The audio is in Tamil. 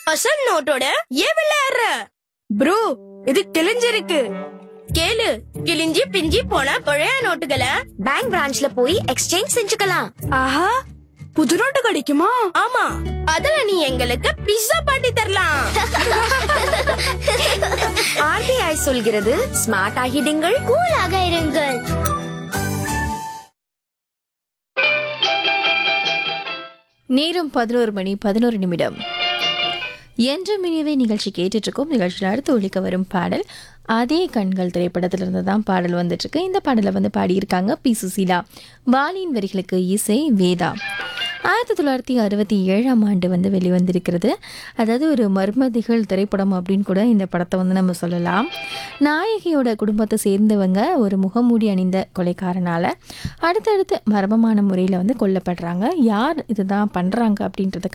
அசல் நோட்டோட ஏன் விளையாடுற ப்ரோ இது கிழிஞ்சிருக்கு கேளு கிழிஞ்சி பிஞ்சி போன பழைய நோட்டுகளை பேங்க் பிரான்ச்ல போய் எக்ஸ்சேஞ்ச் செஞ்சுக்கலாம் ஆஹா புது நோட்டு கிடைக்குமா ஆமா அதுல நீ எங்களுக்கு பிஸ்ஸா பாட்டி தரலாம் ஆர்பிஐ சொல்கிறது ஸ்மார்ட் ஆகிடுங்கள் கூலாக இருங்கள் நேரம் பதினோரு மணி பதினோரு நிமிடம் என்று மினியவே நிகழ்ச்சி கேட்டுட்டு இருக்கோம் நிகழ்ச்சியில் அடுத்து ஒழிக்க வரும் பாடல் அதே கண்கள் திரைப்படத்திலிருந்து தான் பாடல் வந்துட்டு இருக்கு இந்த பாடலை வந்து பாடியிருக்காங்க பி சுசீலா வாலியின் வரிகளுக்கு இசை வேதா ஆயிரத்தி தொள்ளாயிரத்தி அறுபத்தி ஏழாம் ஆண்டு வந்து வெளிவந்திருக்கிறது அதாவது ஒரு மர்மதிகள் திரைப்படம் அப்படின்னு கூட இந்த படத்தை வந்து நம்ம சொல்லலாம் நாயகியோட குடும்பத்தை சேர்ந்தவங்க ஒரு முகமூடி அணிந்த கொலைக்காரனால அடுத்தடுத்து மர்மமான முறையில் வந்து கொல்லப்படுறாங்க யார் இதுதான் பண்ணுறாங்க அப்படின்றத